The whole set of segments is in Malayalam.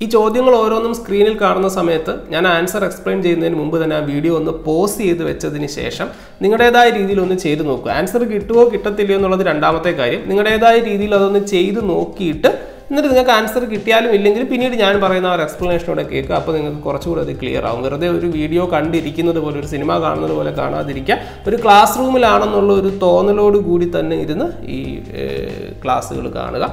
ഈ ചോദ്യങ്ങൾ ഓരോന്നും സ്ക്രീനിൽ കാണുന്ന സമയത്ത് ഞാൻ ആൻസർ എക്സ്പ്ലെയിൻ ചെയ്യുന്നതിന് മുമ്പ് തന്നെ ആ വീഡിയോ ഒന്ന് പോസ് ചെയ്ത് വെച്ചതിന് ശേഷം നിങ്ങളുടേതായ രീതിയിൽ ഒന്ന് ചെയ്ത് നോക്കുക ആൻസർ കിട്ടുമോ കിട്ടത്തില്ലയോ എന്നുള്ളത് രണ്ടാമത്തെ കാര്യം നിങ്ങളുടേതായ രീതിയിൽ അതൊന്ന് ചെയ്ത് നോക്കിയിട്ട് എന്നിട്ട് നിങ്ങൾക്ക് ആൻസർ കിട്ടിയാലും ഇല്ലെങ്കിലും പിന്നീട് ഞാൻ പറയുന്ന ആ ഒരു എക്സ്പ്ലനേഷനോടെ കേൾക്കുക അപ്പോൾ നിങ്ങൾക്ക് കുറച്ചുകൂടി അത് ക്ലിയർ ആവും വെറുതെ ഒരു വീഡിയോ കണ്ടിരിക്കുന്നത് പോലെ ഒരു സിനിമ കാണുന്നത് പോലെ കാണാതിരിക്കുക ഒരു ക്ലാസ് റൂമിലാണെന്നുള്ള ഒരു തോന്നലോട് കൂടി തന്നെ ഇരുന്ന് ഈ ക്ലാസ്സുകൾ കാണുക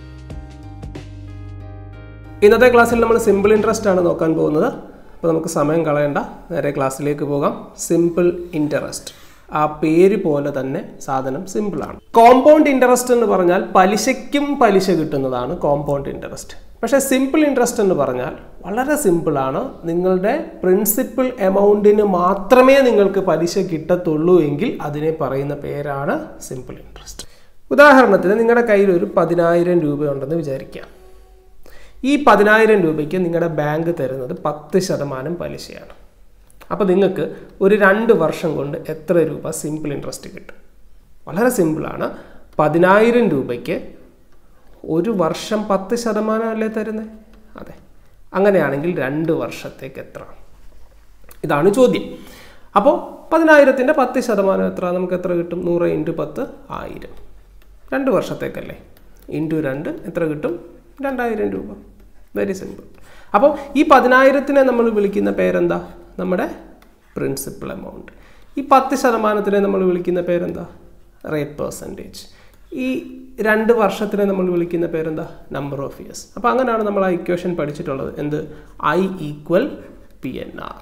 ഇന്നത്തെ ക്ലാസ്സിൽ നമ്മൾ സിമ്പിൾ ഇൻട്രസ്റ്റ് ആണ് നോക്കാൻ പോകുന്നത് അപ്പോൾ നമുക്ക് സമയം കളയണ്ട നേരെ ക്ലാസ്സിലേക്ക് പോകാം സിമ്പിൾ ഇൻട്രസ്റ്റ് ആ പേര് പോലെ തന്നെ സാധനം സിമ്പിളാണ് കോമ്പൗണ്ട് ഇൻട്രസ്റ്റ് എന്ന് പറഞ്ഞാൽ പലിശയ്ക്കും പലിശ കിട്ടുന്നതാണ് കോമ്പൗണ്ട് ഇൻട്രസ്റ്റ് പക്ഷേ സിമ്പിൾ ഇൻട്രസ്റ്റ് എന്ന് പറഞ്ഞാൽ വളരെ സിമ്പിളാണ് നിങ്ങളുടെ പ്രിൻസിപ്പിൾ എമൗണ്ടിന് മാത്രമേ നിങ്ങൾക്ക് പലിശ കിട്ടത്തുള്ളൂ എങ്കിൽ അതിനെ പറയുന്ന പേരാണ് സിമ്പിൾ ഇൻട്രസ്റ്റ് ഉദാഹരണത്തിന് നിങ്ങളുടെ കയ്യിൽ ഒരു പതിനായിരം രൂപയുണ്ടെന്ന് വിചാരിക്കാം ഈ പതിനായിരം രൂപയ്ക്ക് നിങ്ങളുടെ ബാങ്ക് തരുന്നത് പത്ത് ശതമാനം പലിശയാണ് അപ്പോൾ നിങ്ങൾക്ക് ഒരു രണ്ട് വർഷം കൊണ്ട് എത്ര രൂപ സിമ്പിൾ ഇൻട്രസ്റ്റ് കിട്ടും വളരെ സിമ്പിളാണ് പതിനായിരം രൂപയ്ക്ക് ഒരു വർഷം പത്ത് ശതമാനം അല്ലേ തരുന്നത് അതെ അങ്ങനെയാണെങ്കിൽ രണ്ട് വർഷത്തേക്ക് എത്ര ഇതാണ് ചോദ്യം അപ്പോൾ പതിനായിരത്തിൻ്റെ പത്ത് ശതമാനം എത്ര നമുക്ക് എത്ര കിട്ടും നൂറ് ഇൻറ്റു പത്ത് ആയിരം രണ്ട് വർഷത്തേക്കല്ലേ ഇൻറ്റു രണ്ട് എത്ര കിട്ടും രണ്ടായിരം രൂപ വെരി സിമ്പിൾ അപ്പോൾ ഈ പതിനായിരത്തിനെ നമ്മൾ വിളിക്കുന്ന പേരെന്താ നമ്മുടെ പ്രിൻസിപ്പൽ എമൗണ്ട് ഈ പത്ത് ശതമാനത്തിനെ നമ്മൾ വിളിക്കുന്ന പേരെന്താ റേറ്റ് പെർസെൻറ്റേജ് ഈ രണ്ട് വർഷത്തിനെ നമ്മൾ വിളിക്കുന്ന പേരെന്താ നമ്പർ ഓഫ് ഇയേഴ്സ് അപ്പോൾ അങ്ങനെയാണ് നമ്മൾ ആ ഇക്വേഷൻ പഠിച്ചിട്ടുള്ളത് എന്ത് I equal P N R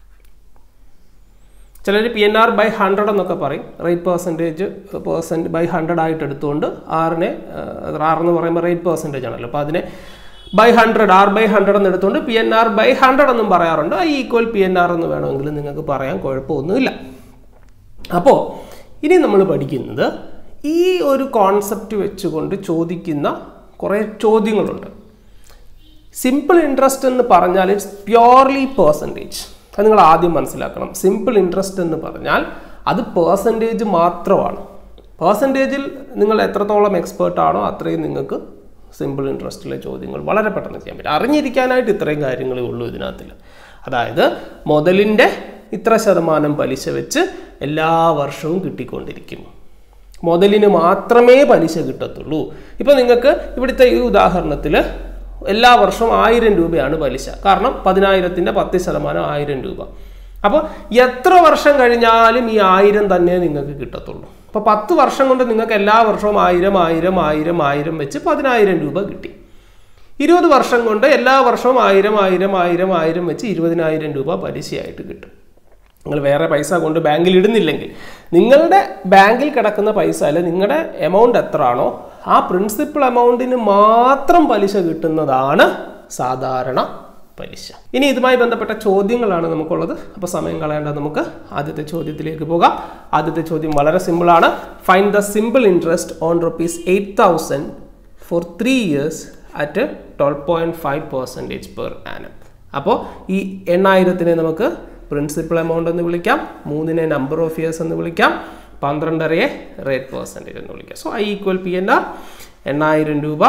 ചിലർ P N R by hundred എന്നൊക്കെ പറയും rate percentage percent by hundred ആയിട്ട് എടുത്തുകൊണ്ട് ആറിനെ ആർ എന്ന് പറയുമ്പോൾ റേറ്റ് പെർസെൻറ്റേജ് ആണല്ലോ അപ്പോൾ അതിനെ by hundred R by hundred എന്ന് എടുത്തുകൊണ്ട് P N R by hundred എന്നും പറയാറുണ്ട് I equal P N R എന്ന് വേണമെങ്കിൽ നിങ്ങൾക്ക് പറയാൻ കുഴപ്പമൊന്നുമില്ല അപ്പോൾ ഇനി നമ്മൾ പഠിക്കുന്നത് ഈ ഒരു കോൺസെപ്റ്റ് വെച്ചുകൊണ്ട് ചോദിക്കുന്ന കുറേ ചോദ്യങ്ങളുണ്ട് സിമ്പിൾ ഇൻട്രസ്റ്റ് എന്ന് പറഞ്ഞാൽ ഇറ്റ്സ് പ്യോർലി പേഴ്സൻറ്റേജ് അത് നിങ്ങൾ ആദ്യം മനസ്സിലാക്കണം സിമ്പിൾ ഇൻട്രസ്റ്റ് എന്ന് പറഞ്ഞാൽ അത് പേഴ്സൻറ്റേജ് മാത്രമാണ് പേഴ്സൻറ്റേജിൽ നിങ്ങൾ എത്രത്തോളം എക്സ്പേർട്ട് ആണോ അത്രയും നിങ്ങൾക്ക് സിമ്പിൾ ഇൻട്രസ്റ്റിലെ ചോദ്യങ്ങൾ വളരെ പെട്ടെന്ന് ചെയ്യാൻ പറ്റും അറിഞ്ഞിരിക്കാനായിട്ട് ഇത്രയും കാര്യങ്ങളേ ഉള്ളൂ ഇതിനകത്തിൽ അതായത് മുതലിൻ്റെ ഇത്ര ശതമാനം പലിശ വെച്ച് എല്ലാ വർഷവും കിട്ടിക്കൊണ്ടിരിക്കും മുതലിന് മാത്രമേ പലിശ കിട്ടത്തുള്ളൂ ഇപ്പോൾ നിങ്ങൾക്ക് ഇവിടുത്തെ ഈ ഉദാഹരണത്തിൽ എല്ലാ വർഷവും ആയിരം രൂപയാണ് പലിശ കാരണം പതിനായിരത്തിൻ്റെ പത്ത് ശതമാനം ആയിരം രൂപ അപ്പോൾ എത്ര വർഷം കഴിഞ്ഞാലും ഈ ആയിരം തന്നെ നിങ്ങൾക്ക് കിട്ടത്തുള്ളൂ അപ്പോൾ പത്ത് വർഷം കൊണ്ട് നിങ്ങൾക്ക് എല്ലാ വർഷവും ആയിരം ആയിരം ആയിരം ആയിരം വെച്ച് പതിനായിരം രൂപ കിട്ടി ഇരുപത് വർഷം കൊണ്ട് എല്ലാ വർഷവും ആയിരം ആയിരം ആയിരം ആയിരം വെച്ച് ഇരുപതിനായിരം രൂപ പലിശയായിട്ട് കിട്ടും നിങ്ങൾ വേറെ പൈസ കൊണ്ട് ബാങ്കിൽ ഇടുന്നില്ലെങ്കിൽ നിങ്ങളുടെ ബാങ്കിൽ കിടക്കുന്ന പൈസ അല്ലെ നിങ്ങളുടെ എമൗണ്ട് എത്രയാണോ ആ പ്രിൻസിപ്പൽ എമൗണ്ടിന് മാത്രം പലിശ കിട്ടുന്നതാണ് സാധാരണ പലിശ ഇനി ഇതുമായി ബന്ധപ്പെട്ട ചോദ്യങ്ങളാണ് നമുക്കുള്ളത് അപ്പോൾ സമയം കളയേണ്ട നമുക്ക് ആദ്യത്തെ ചോദ്യത്തിലേക്ക് പോകാം ആദ്യത്തെ ചോദ്യം വളരെ സിമ്പിളാണ് find the simple interest on rupees eight thousand for three years at twelve point five percentage per annum അപ്പോൾ ഈ എണ്ണായിരത്തിനെ നമുക്ക് പ്രിൻസിപ്പൽ എമൗണ്ട് എന്ന് വിളിക്കാം മൂന്നിനെ നമ്പർ ഓഫ് ഇയേഴ്സ് എന്ന് വിളിക്കാം പന്ത്രണ്ടരയെ റേറ്റ് പെർസെൻറ്റേജ് എന്ന് വിളിക്കാം so I equal P N R എണ്ണായിരം രൂപ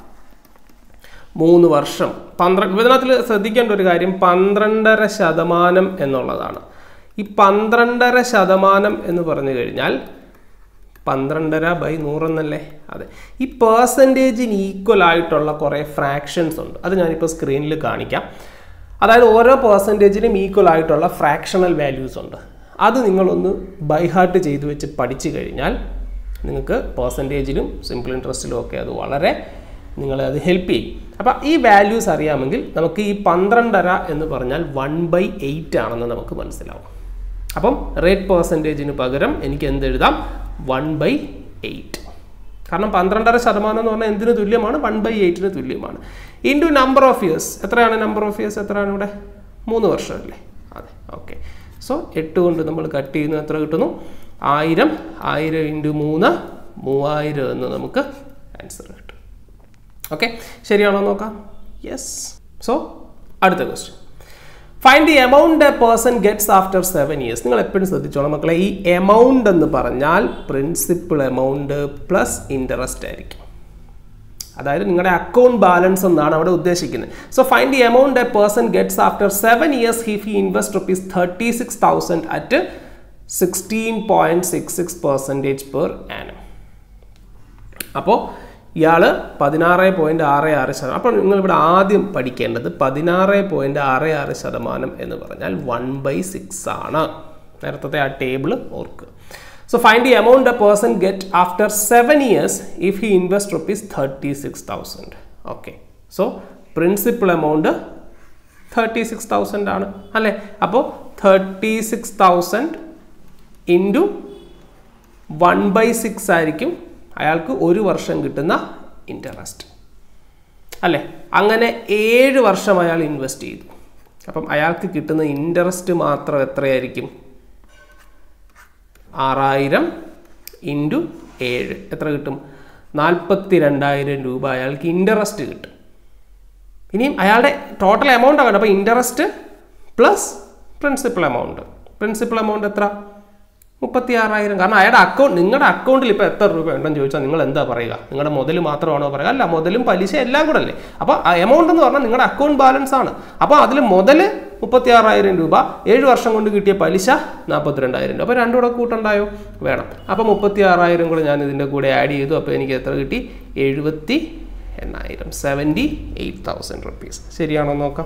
മൂന്ന് വർഷം പന്ത്രണ്ട് ഇതിനകത്തിൽ ശ്രദ്ധിക്കേണ്ട ഒരു കാര്യം പന്ത്രണ്ടര ശതമാനം എന്നുള്ളതാണ് ഈ പന്ത്രണ്ടര ശതമാനം എന്ന് പറഞ്ഞു കഴിഞ്ഞാൽ പന്ത്രണ്ടര ബൈ നൂറെന്നല്ലേ അതെ ഈ പേഴ്സൻറ്റേജിന് ഈക്വൽ ആയിട്ടുള്ള കുറേ ഫ്രാക്ഷൻസ് ഉണ്ട് അത് ഞാനിപ്പോൾ സ്ക്രീനിൽ കാണിക്കാം അതായത് ഓരോ പേഴ്സൻറ്റേജിനും ഈക്വൽ ആയിട്ടുള്ള ഫ്രാക്ഷണൽ വാല്യൂസ് ഉണ്ട് അത് നിങ്ങളൊന്ന് ബൈ ഹാർട്ട് ചെയ്ത് വെച്ച് പഠിച്ചു കഴിഞ്ഞാൽ നിങ്ങൾക്ക് പേഴ്സൻറ്റേജിലും സിമ്പിൾ ഇൻട്രസ്റ്റിലും ഒക്കെ അത് വളരെ നിങ്ങളെ അത് ഹെൽപ്പ് ചെയ്യും അപ്പം ഈ വാല്യൂസ് അറിയാമെങ്കിൽ നമുക്ക് ഈ പന്ത്രണ്ടര എന്ന് പറഞ്ഞാൽ വൺ ബൈ എയ്റ്റ് ആണെന്ന് നമുക്ക് മനസ്സിലാവും അപ്പം റേറ്റ് പേഴ്സൻറ്റേജിന് പകരം എനിക്ക് എന്ത് എഴുതാം വൺ ബൈ എയ്റ്റ് കാരണം പന്ത്രണ്ടര ശതമാനം എന്ന് പറഞ്ഞാൽ എന്തിന് തുല്യമാണ് വൺ ബൈ എയ്റ്റിന് തുല്യമാണ് ഇൻറ്റു നമ്പർ ഓഫ് ഇയേഴ്സ് എത്രയാണ് നമ്പർ ഓഫ് ഇയേഴ്സ് എത്രയാണ് ഇവിടെ മൂന്ന് വർഷമല്ലേ അതെ ഓക്കെ സോ എട്ട് കൊണ്ട് നമ്മൾ കട്ട് ചെയ്യുന്നത് എത്ര കിട്ടുന്നു ആയിരം ആയിരം ഇൻറ്റു മൂന്ന് മൂവായിരം എന്ന് നമുക്ക് ആൻസർ കിട്ടും ഓക്കെ ശരിയാണോ നോക്കാം യെസ് സോ അടുത്ത question find the amount a person gets after seven years നിങ്ങൾ എപ്പോഴും ശ്രദ്ധിച്ചോളാം മക്കളെ ഈ എമൗണ്ട് എന്ന് പറഞ്ഞാൽ പ്രിൻസിപ്പിൾ എമൗണ്ട് പ്ലസ് ഇൻട്രസ്റ്റ് ആയിരിക്കും അതായത് നിങ്ങളുടെ അക്കൗണ്ട് ബാലൻസ് എന്നാണ് അവിടെ ഉദ്ദേശിക്കുന്നത് so find the amount a person gets after seven years if he invest rupees thirty six thousand at sixteen point six six percentage per annum അപ്പോൾ ഇയാൾ പതിനാറ് പോയിൻറ്റ് ആറ് ആറ് ശതമാനം അപ്പോൾ നിങ്ങളിവിടെ ആദ്യം പഠിക്കേണ്ടത് പതിനാറ് പോയിൻറ്റ് ആറ് ആറ് ശതമാനം എന്ന് പറഞ്ഞാൽ വൺ ബൈ സിക്സ് ആണ് നേരത്തെ ആ ടേബിൾ ഓർക്കുക so find the amount a person get after seven years if he invest rupees thirty six thousand okay so principal amount thirty six thousand ആണ് അല്ലേ അപ്പോൾ thirty six thousand into one by six ആയിരിക്കും അയാൾക്ക് ഒരു വർഷം കിട്ടുന്ന ഇൻട്രസ്റ്റ് അല്ലേ അങ്ങനെ ഏഴ് വർഷം അയാൾ ഇൻവെസ്റ്റ് ചെയ്തു അപ്പം അയാൾക്ക് കിട്ടുന്ന ഇൻട്രസ്റ്റ് മാത്രം എത്രയായിരിക്കും ആറായിരം ഇൻറ്റു ഏഴ് എത്ര കിട്ടും നാൽപ്പത്തി രണ്ടായിരം രൂപ അയാൾക്ക് ഇൻട്രസ്റ്റ് കിട്ടും ഇനിയും അയാളുടെ ടോട്ടൽ എമൗണ്ട് ആണ് അപ്പോൾ interest plus principal amount principal amount എത്ര മുപ്പത്തി ആറായിരം കാരണം അയാളുടെ അക്കൗണ്ട് നിങ്ങളുടെ അക്കൗണ്ടിൽ ഇപ്പോൾ എത്ര രൂപ ഉണ്ടെന്ന് ചോദിച്ചാൽ നിങ്ങൾ എന്താ പറയുക നിങ്ങളുടെ മുതൽ മാത്രമാണോ പറയുക അല്ല മുതലും പലിശ എല്ലാം കൂടെ അല്ലേ അപ്പോൾ ആ എമൗണ്ട് എന്ന് പറഞ്ഞാൽ നിങ്ങളുടെ അക്കൗണ്ട് ബാലൻസ് ആണ് അപ്പോൾ അതിൽ മുതൽ മുപ്പത്തി ആറായിരം രൂപ ഏഴ് വർഷം കൊണ്ട് കിട്ടിയ പലിശ നാൽപ്പത്തിരണ്ടായിരം രൂപ അപ്പോൾ രണ്ടും കൂടെ കൂട്ടുണ്ടായോ വേണം അപ്പോൾ മുപ്പത്തി ആറായിരം കൂടെ ഞാൻ ഇതിൻ്റെ കൂടെ ആഡ് ചെയ്തു അപ്പോൾ എനിക്ക് എത്ര കിട്ടി എഴുപത്തി എണ്ണായിരം സെവൻറ്റി എയ്റ്റ് തൗസൻഡ് റുപ്പീസ് ശരിയാണോ നോക്കാം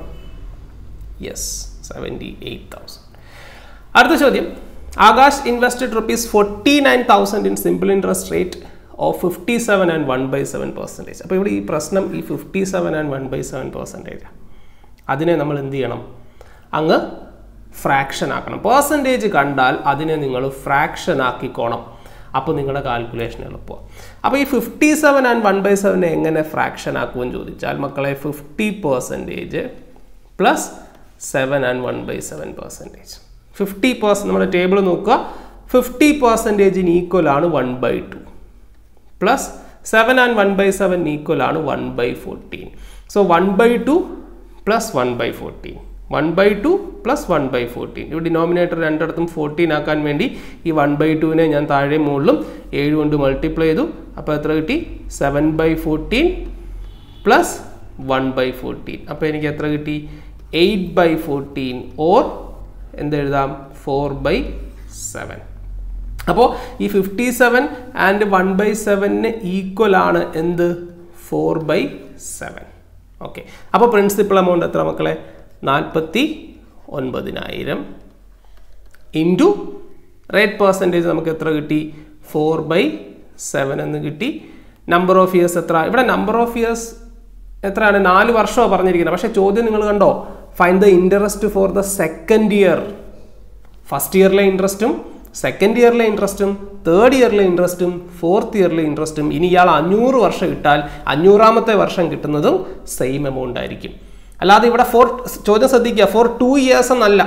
യെസ് സെവൻറ്റി എയ്റ്റ് തൗസൻഡ് അടുത്ത ചോദ്യം Akash invested rupees forty nine thousand in simple interest rate of fifty seven and one by seven percentage അപ്പോൾ ഇവിടെ ഈ പ്രശ്നം ഈ fifty seven and one by seven percentage അതിനെ നമ്മൾ എന്ത് ചെയ്യണം അങ്ങ് ഫ്രാക്ഷൻ ആക്കണം പെർസെൻറ്റേജ് കണ്ടാൽ അതിനെ നിങ്ങൾ ഫ്രാക്ഷൻ ആക്കിക്കോണം അപ്പോൾ നിങ്ങളുടെ കാൽക്കുലേഷൻ എളുപ്പമാണ് അപ്പോൾ ഈ fifty seven and one by സെവനെ എങ്ങനെ ഫ്രാക്ഷൻ ആക്കുമെന്ന് ചോദിച്ചാൽ മക്കളെ fifty percentage plus seven and one by seven percentage fifty percent നമ്മുടെ ടേബിൾ നോക്കുക ഫിഫ്റ്റി പെർസെൻറ്റേജിന് ഈക്വൽ ആണ് one by two plus seven and one by seven equal ആണ് one by fourteen so one by two plus one by fourteen one by two plus one by fourteen ഇവിടെ ഡിനോമിനേറ്റർ രണ്ടിടത്തും ഫോർട്ടീൻ ആക്കാൻ വേണ്ടി ഈ വൺ ബൈ ടുവിനെ ഞാൻ താഴെ മുകളിലും ഏഴ് കൊണ്ട് മൾട്ടിപ്ലൈ ചെയ്തു അപ്പോൾ എത്ര കിട്ടി seven by fourteen plus one by fourteen അപ്പോൾ എനിക്ക് എത്ര കിട്ടി എയ്റ്റ് ബൈ ഫോർട്ടീൻ ഓർ എന്തെഴുതാം ഫോർ ബൈ സെവൻ അപ്പോൾ ഈ fifty seven and one by സെവനിന് ഈക്വൽ ആണ് എന്ത് ഫോർ ബൈ സെവൻ ഓക്കെ അപ്പോൾ പ്രിൻസിപ്പൽ എമൗണ്ട് എത്ര മക്കളെ നാൽപ്പത്തി ഒൻപതിനായിരം ഇൻറ്റു റേറ്റ് പെർസെൻറ്റേജ് നമുക്ക് എത്ര കിട്ടി ഫോർ ബൈ സെവൻ എന്ന് കിട്ടി നമ്പർ ഓഫ് ഇയേഴ്സ് എത്ര ഇവിടെ നമ്പർ ഓഫ് ഇയേഴ്സ് എത്രയാണ് നാല് വർഷമാണ് പറഞ്ഞിരിക്കുന്നത് പക്ഷേ ചോദ്യം നിങ്ങൾ കണ്ടോ find the interest for the second year first ഇയറിലെ ഇൻട്രസ്റ്റും സെക്കൻഡ് ഇയറിലെ ഇൻട്രസ്റ്റും തേർഡ് ഇയറിലെ ഇൻട്രസ്റ്റും ഫോർത്ത് ഇയറിലെ ഇൻട്രസ്റ്റും ഇനി ഇയാൾ അഞ്ഞൂറ് വർഷം ഇട്ടാൽ അഞ്ഞൂറാമത്തെ വർഷം കിട്ടുന്നതും സെയിം എമൗണ്ട് ആയിരിക്കും അല്ലാതെ ഇവിടെ ഫോർ ചോദ്യം ശ്രദ്ധിക്കുക ഫോർ ടു ഇയേഴ്സ് എന്നല്ല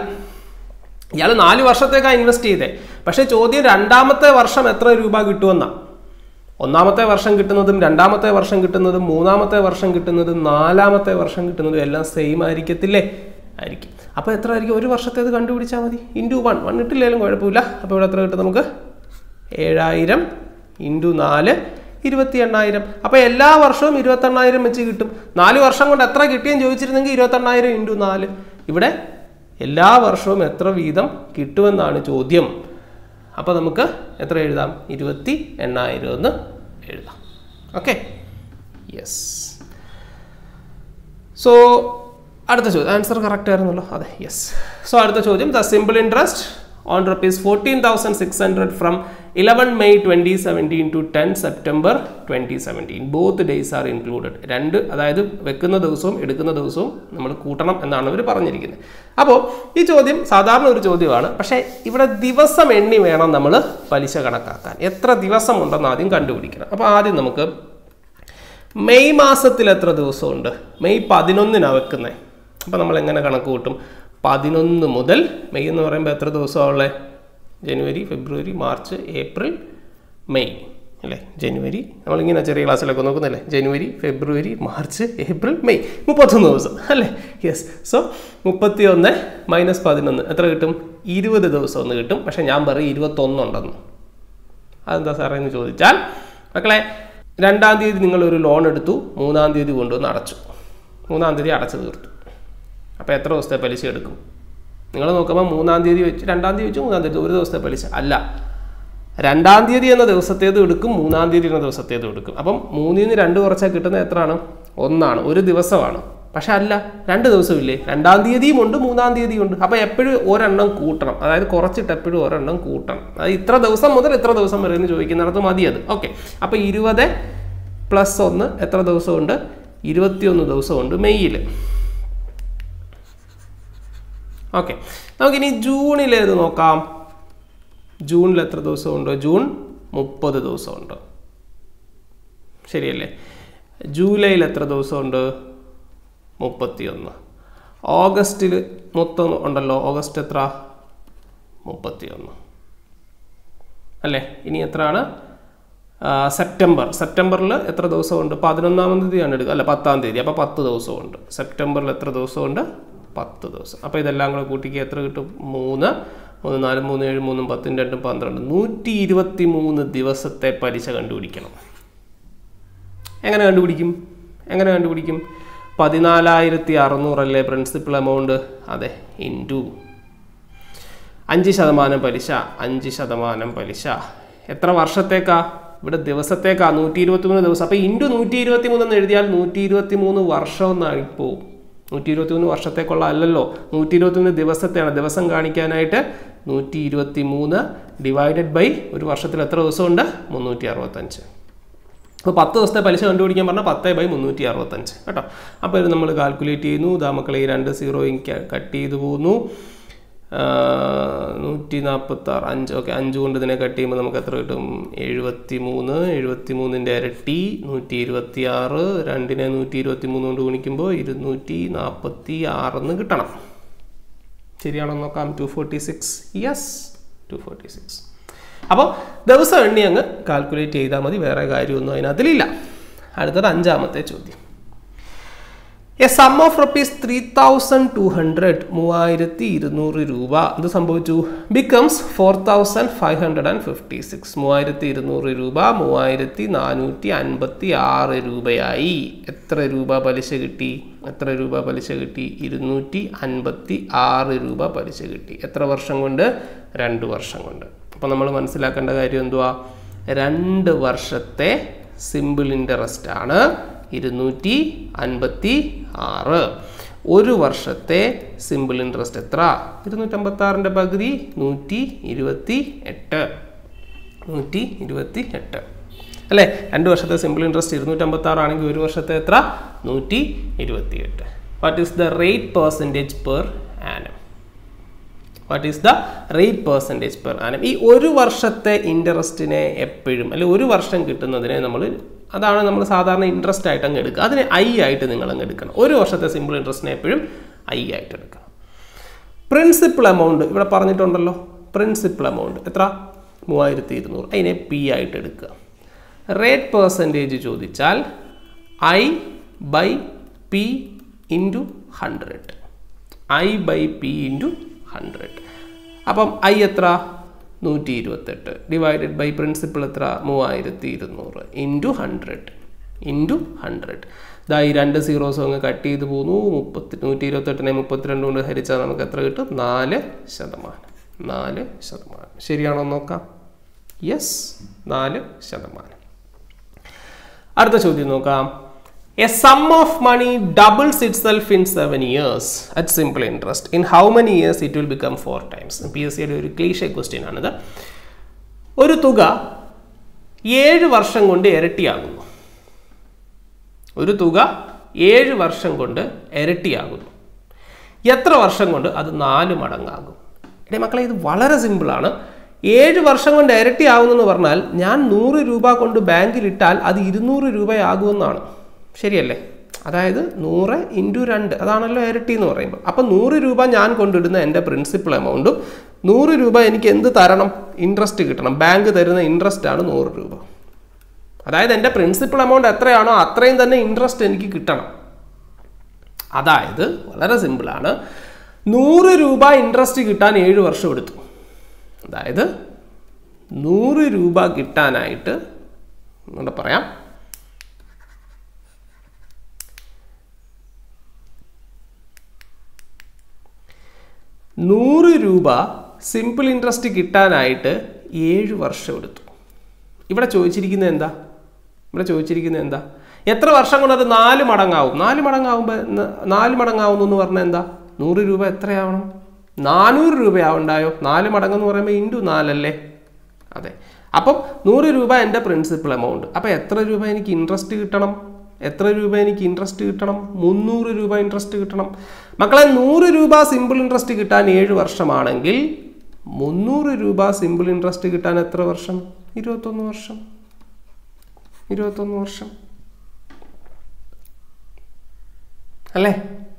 ഇയാൾ നാല് വർഷത്തേക്കാണ് ഇൻവെസ്റ്റ് ചെയ്തേ പക്ഷേ ചോദ്യം രണ്ടാമത്തെ വർഷം എത്ര രൂപ കിട്ടുമെന്നാണ് ഒന്നാമത്തെ വർഷം കിട്ടുന്നതും രണ്ടാമത്തെ വർഷം കിട്ടുന്നതും മൂന്നാമത്തെ വർഷം കിട്ടുന്നതും നാലാമത്തെ വർഷം കിട്ടുന്നതും എല്ലാം സെയിം ആയിരിക്കത്തില്ലേ ആയിരിക്കും അപ്പോൾ എത്ര ആയിരിക്കും ഒരു വർഷത്തേത് കണ്ടുപിടിച്ചാൽ മതി ഇൻറ്റു വൺ വൺ ഇട്ടില്ലെങ്കിലും കുഴപ്പമില്ല അപ്പോൾ ഇവിടെ എത്ര കിട്ടും നമുക്ക് ഏഴായിരം ഇൻറ്റു നാല് ഇരുപത്തി എണ്ണായിരം അപ്പോൾ എല്ലാ വർഷവും ഇരുപത്തെണ്ണായിരം വെച്ച് കിട്ടും നാല് വർഷം കൊണ്ട് എത്ര കിട്ടിയെന്ന് ചോദിച്ചിരുന്നെങ്കിൽ ഇരുപത്തെണ്ണായിരം ഇൻറ്റു നാല് ഇവിടെ എല്ലാ വർഷവും എത്ര വീതം കിട്ടുമെന്നാണ് ചോദ്യം അപ്പോൾ നമുക്ക് എത്ര എഴുതാം ഇരുപത്തി എണ്ണായിരം എന്ന് എഴുതാം ഓക്കെ യെസ് സോ അടുത്ത ചോദ്യം ആൻസർ കറക്റ്റ് ആയിരുന്നല്ലോ അതെ യെസ് സോ അടുത്ത ചോദ്യം the simple interest on rupees fourteen thousand six hundred from eleven May twenty seventeen to ten September twenty seventeen both days are included രണ്ട് അതായത് വെക്കുന്ന ദിവസവും എടുക്കുന്ന ദിവസവും നമ്മൾ കൂട്ടണം എന്നാണ് ഇവർ പറഞ്ഞിരിക്കുന്നത് അപ്പോൾ ഈ ചോദ്യം സാധാരണ ഒരു ചോദ്യമാണ് പക്ഷേ ഇവിടെ ദിവസം എണ്ണി വേണം നമ്മൾ പലിശ കണക്കാക്കാൻ എത്ര ദിവസം ഉണ്ടെന്ന് ആദ്യം കണ്ടുപിടിക്കണം അപ്പോൾ ആദ്യം നമുക്ക് മെയ് മാസത്തിൽ എത്ര ദിവസമുണ്ട് മെയ് പതിനൊന്നിനാണ് വെക്കുന്നത് അപ്പോൾ നമ്മൾ എങ്ങനെ കണക്ക് കൂട്ടും പതിനൊന്ന് മുതൽ മെയ് എന്ന് പറയുമ്പോൾ എത്ര ദിവസമാണ് ഉള്ളത് ജനുവരി ഫെബ്രുവരി മാർച്ച് ഏപ്രിൽ മെയ് അല്ലേ ജനുവരി നമ്മളിങ്ങനെ ചെറിയ ക്ലാസ്സിലൊക്കെ നോക്കുന്നില്ലേ ജനുവരി ഫെബ്രുവരി മാർച്ച് ഏപ്രിൽ മെയ് മുപ്പത്തൊന്ന് ദിവസം അല്ലേ യെസ് സോ മുപ്പത്തി ഒന്ന് മൈനസ് പതിനൊന്ന് എത്ര കിട്ടും ഇരുപത് ദിവസം ഒന്ന് കിട്ടും പക്ഷേ ഞാൻ പറയും ഇരുപത്തൊന്നുണ്ടെന്ന് അതെന്താ സാറേ എന്ന് ചോദിച്ചാൽ മക്കളെ രണ്ടാം തീയതി നിങ്ങൾ ഒരു ലോൺ എടുത്തു മൂന്നാം തീയതി കൊണ്ടുവന്ന് അടച്ചു മൂന്നാം തീയതി അടച്ചു തീർത്തു അപ്പോൾ എത്ര ദിവസത്തെ പലിശ എടുക്കും നിങ്ങൾ നോക്കുമ്പോൾ മൂന്നാം തീയതി വെച്ച് രണ്ടാം തീയതി വെച്ച് മൂന്നാം തീയതി ഒരു ദിവസത്തെ പലിശ അല്ല രണ്ടാം തീയതി എന്ന ദിവസത്തേത് എടുക്കും മൂന്നാം തീയതി എന്ന ദിവസത്തേത് എടുക്കും അപ്പം മൂന്നിൽ നിന്ന് രണ്ട് കുറച്ചാൽ കിട്ടുന്നത് എത്രയാണ് ഒന്നാണ് ഒരു ദിവസമാണ് പക്ഷെ അല്ല രണ്ട് ദിവസമില്ലേ രണ്ടാം തീയതിയും ഉണ്ട് മൂന്നാം തീയതിയും ഉണ്ട് അപ്പോൾ എപ്പോഴും ഒരെണ്ണം കൂട്ടണം അതായത് കുറച്ചിട്ട് എപ്പോഴും ഒരെണ്ണം കൂട്ടണം അതായത് ഇത്ര ദിവസം മുതൽ ഇത്ര ദിവസം വരെ എന്ന് ചോദിക്കുന്നിടത്ത് മതി അത് ഓക്കെ അപ്പോൾ ഇരുപത് പ്ലസ് ഒന്ന് എത്ര ദിവസമുണ്ട് ഇരുപത്തിയൊന്ന് ദിവസമുണ്ട് മെയ്യിൽ ഓക്കെ നമുക്കിനി ജൂണിലേത് നോക്കാം ജൂണിൽ എത്ര ദിവസമുണ്ട് ജൂൺ മുപ്പത് ദിവസമുണ്ട് ശരിയല്ലേ ജൂലൈയിൽ എത്ര ദിവസമുണ്ട് മുപ്പത്തിയൊന്ന് ഓഗസ്റ്റിൽ മൊത്തം ഉണ്ടല്ലോ ഓഗസ്റ്റ് എത്ര മുപ്പത്തിയൊന്ന് അല്ലേ ഇനി എത്രയാണ് ആ, സെപ്റ്റംബർ സെപ്റ്റംബറിൽ എത്ര ദിവസമുണ്ട് പതിനൊന്നാം തീയതിയാണ് എടുക്കുക അല്ല പത്താം തീയതി അപ്പോൾ പത്ത് ദിവസമുണ്ട് സെപ്റ്റംബറിൽ എത്ര ദിവസമുണ്ട് പത്ത് ദിവസം അപ്പോൾ ഇതെല്ലാം കൂടെ കൂട്ടിക്ക് എത്ര കിട്ടും മൂന്ന് മൂന്ന് നാല് മൂന്ന് ഏഴ് മൂന്നും പത്തും രണ്ടും പന്ത്രണ്ട് നൂറ്റി ഇരുപത്തി മൂന്ന് ദിവസത്തെ പലിശ കണ്ടുപിടിക്കണം എങ്ങനെ കണ്ടുപിടിക്കും എങ്ങനെ കണ്ടുപിടിക്കും പതിനാലായിരത്തി അറുന്നൂറല്ലേ പ്രിൻസിപ്പൽ എമൗണ്ട് അതെ ഇൻറ്റു അഞ്ച് ശതമാനം പലിശ അഞ്ച് ശതമാനം പലിശ എത്ര വർഷത്തേക്കാ ഇവിടെ ദിവസത്തേക്കാ നൂറ്റി ഇരുപത്തി മൂന്ന് ദിവസം അപ്പോൾ ഇൻറ്റു നൂറ്റി ഇരുപത്തി മൂന്ന് എന്ന് എഴുതിയാൽ നൂറ്റി ഇരുപത്തി മൂന്ന് വർഷം എന്നാണ് ഇപ്പോൾ നൂറ്റി ഇരുപത്തി മൂന്ന് വർഷത്തേക്കുള്ള അല്ലല്ലോ നൂറ്റി ഇരുപത്തി മൂന്ന് ദിവസത്തെയാണ് ദിവസം കാണിക്കാനായിട്ട് നൂറ്റി ഇരുപത്തി മൂന്ന് ഡിവൈഡഡ് ബൈ ഒരു വർഷത്തിൽ എത്ര ദിവസമുണ്ട് മുന്നൂറ്റി അറുപത്തഞ്ച് അപ്പോൾ പത്ത് ദിവസത്തെ പലിശ കണ്ടുപിടിക്കാൻ പറഞ്ഞാൽ പത്ത് ബൈ മുന്നൂറ്റി അറുപത്തഞ്ച് കേട്ടോ അപ്പോൾ ഇത് നമ്മൾ കാൽക്കുലേറ്റ് ചെയ്യുന്നു ഇതാ മക്കളെ ഈ രണ്ട് സീറോയും കട്ട് ചെയ്ത് പോകുന്നു നൂറ്റി നാൽപ്പത്തി ആറ് അഞ്ച് ഓക്കെ അഞ്ച് കൊണ്ട് ഇതിനെ കട്ട് ചെയ്യുമ്പോൾ നമുക്ക് എത്ര കിട്ടും എഴുപത്തി മൂന്ന് എഴുപത്തി മൂന്നിൻ്റെ ഇരട്ടി നൂറ്റി ഇരുപത്തി ആറ് രണ്ടിനെ നൂറ്റി ഇരുപത്തി മൂന്ന് കൊണ്ട് ഗുണിക്കുമ്പോൾ ഇരുന്നൂറ്റി നാൽപ്പത്തി ആറെന്ന് കിട്ടണം ശരിയാണോ നോക്കാം two forty six yes two forty six അപ്പോൾ ദിവസം എണ്ണി അങ്ങ് കാൽക്കുലേറ്റ് ചെയ്താൽ മതി വേറെ കാര്യമൊന്നും അതിനകത്തിലില്ല അടുത്തത് അഞ്ചാമത്തെ ചോദ്യം a sum of rupees three thousand two hundred മൂവായിരത്തി ഇരുന്നൂറ് രൂപ എന്ത് സംഭവിച്ചു becomes four thousand five hundred and fifty six മൂവായിരത്തി ഇരുന്നൂറ് രൂപ മൂവായിരത്തി നാനൂറ്റി അൻപത്തി ആറ് രൂപയായി എത്ര രൂപ പലിശ കിട്ടി എത്ര രൂപ പലിശ കിട്ടി ഇരുന്നൂറ്റി അൻപത്തി ആറ് രൂപ പലിശ കിട്ടി എത്ര വർഷം കൊണ്ട് രണ്ട് വർഷം കൊണ്ട് അപ്പോൾ നമ്മൾ മനസ്സിലാക്കേണ്ട കാര്യം എന്തുവാ രണ്ട് വർഷത്തെ സിമ്പിൾ ഇൻട്രസ്റ്റ് ആണ് ഇരുന്നൂറ്റി അൻപത്തി ആറ് ഒരു വർഷത്തെ സിമ്പിൾ ഇൻട്രസ്റ്റ് എത്ര ഇരുന്നൂറ്റമ്പത്തി ആറിൻ്റെ പകുതി നൂറ്റി ഇരുപത്തി എട്ട് നൂറ്റി ഇരുപത്തി എട്ട് അല്ലേ രണ്ട് വർഷത്തെ സിമ്പിൾ ഇൻട്രസ്റ്റ് ഇരുന്നൂറ്റമ്പത്തി ആറാണെങ്കിൽ ഒരു വർഷത്തെ എത്ര നൂറ്റി ഇരുപത്തി എട്ട് what is the rate percentage per annum what is the rate percentage per annum ഈ ഒരു വർഷത്തെ ഇൻട്രസ്റ്റിനെ എപ്പോഴും അല്ലെങ്കിൽ ഒരു വർഷം കിട്ടുന്നതിനെ നമ്മൾ അതാണ് നമ്മൾ സാധാരണ ഇൻട്രസ്റ്റ് ആയിട്ട് അങ്ങ് എടുക്കുക അതിനെ ഐ ആയിട്ട് നിങ്ങൾ അങ്ങ് എടുക്കണം ഒരു വർഷത്തെ സിമ്പിൾ ഇൻട്രസ്റ്റിനെ എപ്പോഴും ഐ ആയിട്ട് എടുക്കണം പ്രിൻസിപ്പൽ എമൗണ്ട് ഇവിടെ പറഞ്ഞിട്ടുണ്ടല്ലോ പ്രിൻസിപ്പൽ എമൗണ്ട് എത്ര മൂവായിരത്തി ഇരുന്നൂറ് അതിനെ പി ആയിട്ട് എടുക്കുക റേറ്റ് പെർസെൻറ്റേജ് ചോദിച്ചാൽ I by P into hundred I by P into hundred അപ്പം ഐ എത്ര നൂറ്റി ഇരുപത്തെട്ട് ഡിവൈഡഡ് ബൈ പ്രിൻസിപ്പിൾ എത്ര മൂവായിരത്തി ഇരുന്നൂറ് ഇൻറ്റു ഹൺഡ്രഡ് ഇൻറ്റു ഹൺഡ്രഡ് ഇതാ ഈ രണ്ട് സീറോസും അങ്ങ് കട്ട് ചെയ്ത് പോന്നു മുപ്പത്തി നൂറ്റി ഇരുപത്തെട്ടിനെ മുപ്പത്തിരണ്ട് കൊണ്ട് ഹരിച്ചാൽ നമുക്ക് എത്ര കിട്ടും നാല് ശതമാനം നാല് ശതമാനം ശരിയാണോ നോക്കാം യെസ് നാല് ശതമാനം അടുത്ത ചോദ്യം നോക്കാം a sum of money doubles itself in seven years at simple interest in how many years it will become four times P S സിയുടെ ഒരു ക്ലീഷ ക്വസ്റ്റ്യൻ ആണിത് ഒരു തുക ഏഴ് വർഷം കൊണ്ട് ഇരട്ടിയാകുന്നു ഒരു തുക ഏഴ് വർഷം കൊണ്ട് ഇരട്ടിയാകുന്നു എത്ര വർഷം കൊണ്ട് അത് നാല് മടങ്ങാകും എടേ മക്കളെ ഇത് വളരെ സിമ്പിളാണ് ഏഴ് വർഷം കൊണ്ട് ഇരട്ടിയാകുമെന്ന് പറഞ്ഞാൽ ഞാൻ നൂറ് രൂപ കൊണ്ട് ബാങ്കിൽ ഇട്ടാൽ അത് ഇരുന്നൂറ് രൂപയാകുമെന്നാണ് ശരിയല്ലേ അതായത് നൂറ് ഇൻറ്റു രണ്ട് അതാണല്ലോ ഇരട്ടി എന്ന് പറയുമ്പോൾ അപ്പം നൂറ് രൂപ ഞാൻ കൊണ്ടിടുന്ന എൻ്റെ പ്രിൻസിപ്പൽ എമൗണ്ടും നൂറ് രൂപ എനിക്ക് എന്ത് തരണം ഇൻട്രസ്റ്റ് കിട്ടണം ബാങ്ക് തരുന്ന ഇൻട്രസ്റ്റ് ആണ് നൂറ് രൂപ അതായത് എൻ്റെ പ്രിൻസിപ്പൽ എമൗണ്ട് എത്രയാണോ അത്രയും തന്നെ ഇൻട്രസ്റ്റ് എനിക്ക് കിട്ടണം അതായത് വളരെ സിമ്പിളാണ് നൂറ് രൂപ ഇൻട്രസ്റ്റ് കിട്ടാൻ ഏഴ് വർഷം എടുത്തു അതായത് നൂറ് രൂപ കിട്ടാനായിട്ട് എന്താ പറയാം നൂറ് രൂപ സിമ്പിൾ ഇൻട്രസ്റ്റ് കിട്ടാനായിട്ട് ഏഴ് വർഷം എടുത്തു ഇവിടെ ചോദിച്ചിരിക്കുന്നത് എന്താ ഇവിടെ ചോദിച്ചിരിക്കുന്നത് എന്താ എത്ര വർഷം കൊണ്ട് അത് നാല് മടങ്ങാവും നാല് മടങ്ങാവുമ്പോൾ ന- നാല് മടങ്ങാവുന്നു എന്ന് പറഞ്ഞാൽ എന്താ നൂറ് രൂപ എത്രയാവണം നാനൂറ് രൂപയാവുണ്ടായോ നാല് മടങ്ങെന്ന് പറയുമ്പോൾ ഇൻറ്റു നാലല്ലേ അതെ അപ്പം നൂറ് രൂപ എൻ്റെ പ്രിൻസിപ്പൽ എമൗണ്ട് അപ്പം എത്ര രൂപ എനിക്ക് ഇൻട്രസ്റ്റ് കിട്ടണം എത്ര രൂപ എനിക്ക് ഇൻട്രസ്റ്റ് കിട്ടണം മുന്നൂറ് രൂപ ഇൻട്രസ്റ്റ് കിട്ടണം മക്കളെ നൂറ് രൂപ സിമ്പിൾ ഇൻട്രസ്റ്റ് കിട്ടാൻ ഏഴ് വർഷമാണെങ്കിൽ മുന്നൂറ് രൂപ സിമ്പിൾ ഇൻട്രസ്റ്റ് കിട്ടാൻ എത്ര വർഷം ഇരുപത്തൊന്ന് വർഷം ഇരുപത്തൊന്ന് വർഷം അല്ലേ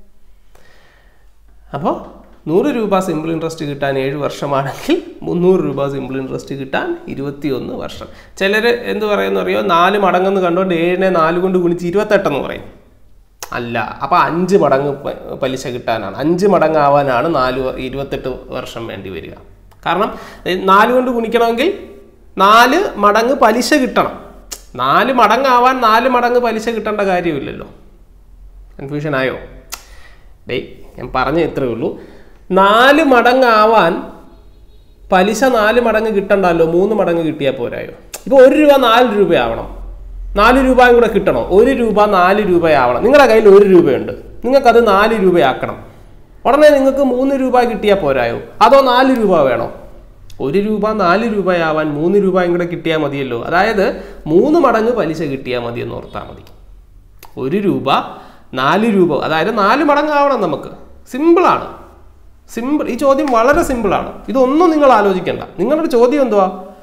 അപ്പോൾ നൂറ് രൂപ സിമ്പിൾ ഇൻട്രസ്റ്റ് കിട്ടാൻ ഏഴ് വർഷമാണെങ്കിൽ മുന്നൂറ് രൂപ സിമ്പിൾ ഇൻട്രസ്റ്റ് കിട്ടാൻ ഇരുപത്തിയൊന്ന് വർഷം ചിലർ എന്ത് പറയുമെന്ന് അറിയോ നാല് മടങ്ങെന്ന് കണ്ടുകൊണ്ട് ഏഴിനെ നാല് കൊണ്ട് ഗുണിച്ച് ഇരുപത്തെട്ടെന്ന് പറയും അല്ല അപ്പോൾ അഞ്ച് മടങ്ങ് പ- പലിശ കിട്ടാനാണ് അഞ്ച് മടങ്ങാവാനാണ് നാല് വ- ഇരുപത്തെട്ട് വർഷം വേണ്ടി വരിക കാരണം ഏ, നാല് കൊണ്ട് ഗുണിക്കണമെങ്കിൽ നാല് മടങ്ങ് പലിശ കിട്ടണം നാല് മടങ്ങാവാൻ നാല് മടങ്ങ് പലിശ കിട്ടേണ്ട കാര്യമില്ലല്ലോ കൺഫ്യൂഷൻ ആയോ ഡേയ് ഞാൻ പറഞ്ഞ ഇത്രയേ ഉള്ളൂ നാല് മടങ്ങാവാൻ പലിശ നാല് മടങ്ങ് കിട്ടണ്ടല്ലോ മൂന്ന് മടങ്ങ് കിട്ടിയാൽ പോരായോ ഇപ്പോൾ ഒരു രൂപ നാല് രൂപയാവണം നാല് രൂപയും കൂടെ കിട്ടണം ഒരു രൂപ നാല് രൂപയാവണം നിങ്ങളുടെ കയ്യിൽ ഒരു രൂപയുണ്ട് നിങ്ങൾക്കത് നാല് രൂപയാക്കണം ഉടനെ നിങ്ങൾക്ക് മൂന്ന് രൂപ കിട്ടിയാൽ പോരായോ അതോ നാല് രൂപ വേണോ ഒരു രൂപ നാല് രൂപയാവാൻ മൂന്ന് രൂപയും കൂടെ കിട്ടിയാൽ മതിയല്ലോ അതായത് മൂന്ന് മടങ്ങ് പലിശ കിട്ടിയാൽ മതി എന്ന് ഓർത്താൽ മതി ഒരു രൂപ നാല് രൂപ അതായത് നാല് മടങ്ങാവണം നമുക്ക് സിമ്പിളാണ് സിമ്പിൾ ഈ ചോദ്യം വളരെ സിമ്പിളാണ് ഇതൊന്നും നിങ്ങൾ ആലോചിക്കണ്ട നിങ്ങളുടെ ചോദ്യം എന്തുവാ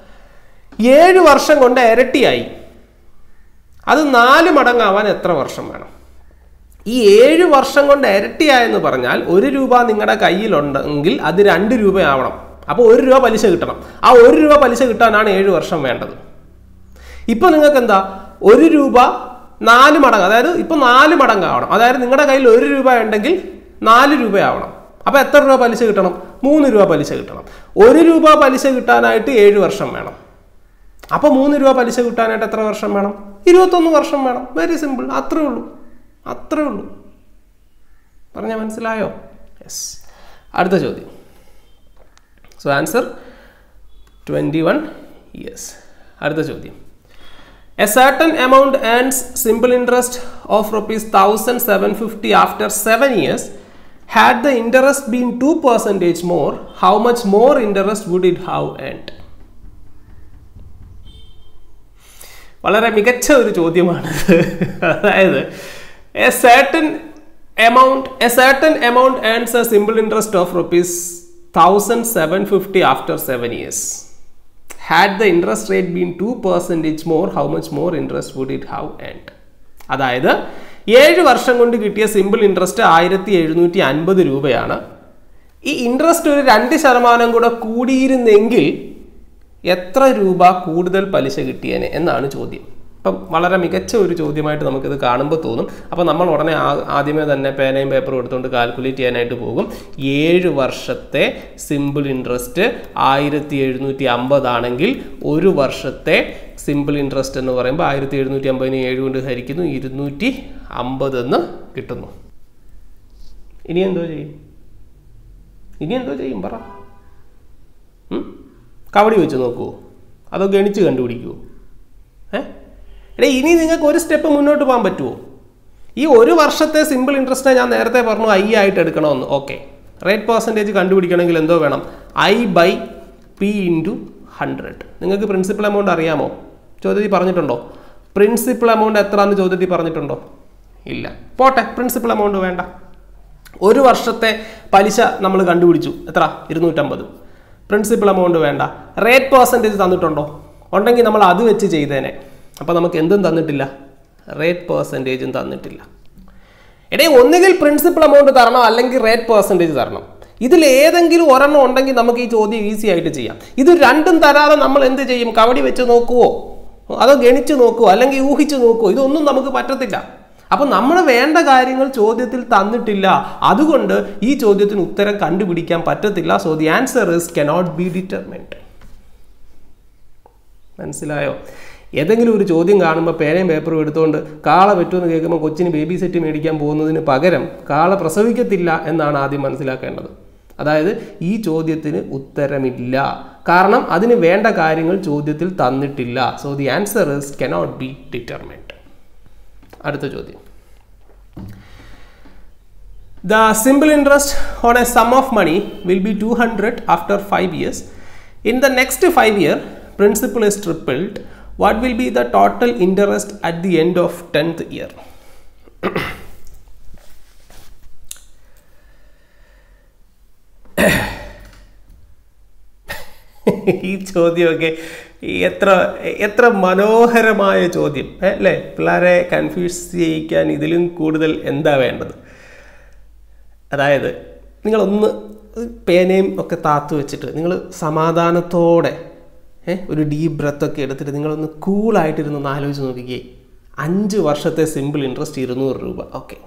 ഏഴ് വർഷം കൊണ്ട് ഇരട്ടിയായി അത് നാല് മടങ്ങാവാൻ എത്ര വർഷം വേണം ഈ ഏഴ് വർഷം കൊണ്ട് ഇരട്ടിയായെന്ന് പറഞ്ഞാൽ ഒരു രൂപ നിങ്ങളുടെ കയ്യിലുണ്ടെങ്കിൽ അത് രണ്ട് രൂപയാവണം അപ്പോൾ ഒരു രൂപ പലിശ കിട്ടണം ആ ഒരു രൂപ പലിശ കിട്ടാനാണ് ഏഴ് വർഷം വേണ്ടത് ഇപ്പൊ നിങ്ങൾക്ക് എന്താ ഒരു രൂപ നാല് മടങ്ങ് അതായത് ഇപ്പൊ നാല് മടങ്ങാവണം അതായത് നിങ്ങളുടെ കയ്യിൽ ഒരു രൂപ ഉണ്ടെങ്കിൽ നാല് രൂപയാവണം അപ്പൊ എത്ര രൂപ പലിശ കിട്ടണം മൂന്ന് രൂപ പലിശ കിട്ടണം ഒരു രൂപ പലിശ കിട്ടാനായിട്ട് ഏഴ് വർഷം വേണം അപ്പൊ മൂന്ന് രൂപ പലിശ കിട്ടാനായിട്ട് എത്ര വർഷം വേണം ഇരുപത്തൊന്ന് വർഷം വേണം വെരി സിമ്പിൾ അത്രേ ഉള്ളൂ അത്രേ ഉള്ളൂ പറഞ്ഞാൽ മനസ്സിലായോ യെസ് അടുത്ത ചോദ്യം so answer twenty one yes അടുത്ത ചോദ്യം a certain amount earns simple interest of rupees thousand seven fifty after seven years had the interest been two percentage more how much more interest would it have earned വളരെ മികച്ച ഒരു ചോദ്യമാണ് അതായത് a certain amount a certain amount earns a simple interest of rupees thousand seven fifty after seven years had the interest rate been two percentage more how much more interest would it have earned അതായത് ഏഴ് വർഷം കൊണ്ട് കിട്ടിയ സിമ്പിൾ ഇൻട്രസ്റ്റ് ആയിരത്തി എഴുന്നൂറ്റി അൻപത് രൂപയാണ് ഈ ഇൻട്രസ്റ്റ് ഒരു രണ്ട് ശതമാനം കൂടെ കൂടിയിരുന്നെങ്കിൽ എത്ര രൂപ കൂടുതൽ പലിശ കിട്ടിയേനെ എന്നാണ് ചോദ്യം അപ്പം വളരെ മികച്ച ഒരു ചോദ്യമായിട്ട് നമുക്കിത് കാണുമ്പോൾ തോന്നും അപ്പോൾ നമ്മൾ ഉടനെ ആ- ആദ്യമേ തന്നെ പേനയും പേപ്പറും എടുത്തുകൊണ്ട് കാൽക്കുലേറ്റ് ചെയ്യാനായിട്ട് പോകും ഏഴ് വർഷത്തെ സിമ്പിൾ ഇൻട്രസ്റ്റ് ആയിരത്തി എഴുന്നൂറ്റി അമ്പതാണെങ്കിൽ ഒരു വർഷത്തെ സിമ്പിൾ ഇൻട്രസ്റ്റ് എന്ന് പറയുമ്പോൾ ആയിരത്തി എഴുന്നൂറ്റി അമ്പതിന് ഏഴ് കൊണ്ട് ഹരിക്കുന്നു ഇരുന്നൂറ്റി അമ്പത് എന്ന് കിട്ടുന്നു ഇനി എന്തോ ചെയ്യും ഇനി എന്തോ ചെയ്യും പറ ഉം? കബഡി വെച്ച് നോക്കുമോ അതോ ഗണിച്ച് കണ്ടുപിടിക്കുമോ ഏ എടേ ഇനി നിങ്ങൾക്ക് ഒരു സ്റ്റെപ്പ് മുന്നോട്ട് പോകാൻ പറ്റുമോ ഈ ഒരു വർഷത്തെ സിമ്പിൾ ഇൻട്രസ്റ്റ് ഞാൻ നേരത്തെ പറഞ്ഞു ഐ ആയിട്ട് എടുക്കണമെന്ന് ഓക്കെ റേറ്റ് പെർസെൻറ്റേജ് കണ്ടുപിടിക്കണമെങ്കിൽ എന്തോ വേണം I by P into hundred നിങ്ങൾക്ക് പ്രിൻസിപ്പൽ എമൗണ്ട് അറിയാമോ ചോദ്യത്തിൽ പറഞ്ഞിട്ടുണ്ടോ പ്രിൻസിപ്പൽ എമൗണ്ട് എത്രയാണെന്ന് ചോദ്യത്തിൽ പറഞ്ഞിട്ടുണ്ടോ ഇല്ല പോട്ടെ പ്രിൻസിപ്പൽ എമൗണ്ട് വേണ്ട ഒരു വർഷത്തെ പലിശ നമ്മൾ കണ്ടുപിടിച്ചു എത്ര ഇരുന്നൂറ്റമ്പത് പ്രിൻസിപ്പൽ എമൗണ്ട് വേണ്ട റേറ്റ് പെർസെൻറ്റേജ് തന്നിട്ടുണ്ടോ ഉണ്ടെങ്കിൽ നമ്മൾ അത് വെച്ച് ചെയ്തേനെ അപ്പോൾ നമുക്ക് എന്തും തന്നിട്ടില്ല റേറ്റ് പെർസെൻറ്റേജും തന്നിട്ടില്ല എടേ ഒന്നുകിൽ പ്രിൻസിപ്പൽ എമൗണ്ട് തരണം അല്ലെങ്കിൽ റേറ്റ് പെർസെൻറ്റേജ് തരണം ഇതിൽ ഏതെങ്കിലും ഒരെണ്ണം ഉണ്ടെങ്കിൽ നമുക്ക് ഈ ചോദ്യം ഈസി ആയിട്ട് ചെയ്യാം ഇത് രണ്ടും തരാതെ നമ്മൾ എന്ത് ചെയ്യും കവടി വെച്ച് നോക്കുവോ അതോ ഗണിച്ച് നോക്കുവോ അല്ലെങ്കിൽ ഊഹിച്ച് നോക്കുവോ ഇതൊന്നും നമുക്ക് പറ്റത്തില്ല അപ്പം നമ്മൾ വേണ്ട കാര്യങ്ങൾ ചോദ്യത്തിൽ തന്നിട്ടില്ല അതുകൊണ്ട് ഈ ചോദ്യത്തിന് ഉത്തരം കണ്ടുപിടിക്കാൻ പറ്റത്തില്ല so the answer is cannot be determined മനസ്സിലായോ ഏതെങ്കിലും ഒരു ചോദ്യം കാണുമ്പോൾ പേനയും പേപ്പറും എടുത്തുകൊണ്ട് കാള പറ്റുമെന്ന് കേൾക്കുമ്പോൾ കൊച്ചിന് ബേബി സെറ്റ് മേടിക്കാൻ പോകുന്നതിന് പകരം കാള പ്രസവിക്കത്തില്ല എന്നാണ് ആദ്യം മനസ്സിലാക്കേണ്ടത് അതായത് ഈ ചോദ്യത്തിന് ഉത്തരമില്ല കാരണം അതിന് വേണ്ട കാര്യങ്ങൾ ചോദ്യത്തിൽ തന്നിട്ടില്ല so the answer is cannot be determined അടുത്ത ചോദ്യം The simple interest on a sum of money will be 200 after 5 years. In the next 5 year, principal is tripled. What will be the total interest at the end of 10th year? ഈ ചോദ്യമൊക്കെ ഈ എത്ര എത്ര മനോഹരമായ ചോദ്യം ഏ, അല്ലേ പിള്ളേരെ കൺഫ്യൂസ് ചെയ്യിക്കാൻ ഇതിലും കൂടുതൽ എന്താ വേണ്ടത് അതായത് നിങ്ങളൊന്ന് പേനയും ഒക്കെ താത്തു വെച്ചിട്ട് നിങ്ങൾ സമാധാനത്തോടെ ഏ, ഒരു ഡീപ് ബ്രത്ത് ഒക്കെ എടുത്തിട്ട് നിങ്ങളൊന്ന് കൂളായിട്ടിരുന്ന് ഒന്ന് ആലോചിച്ച് നോക്കിക്കേ അഞ്ച് വർഷത്തെ സിമ്പിൾ ഇൻട്രസ്റ്റ് ഇരുന്നൂറ് രൂപ ഓക്കെ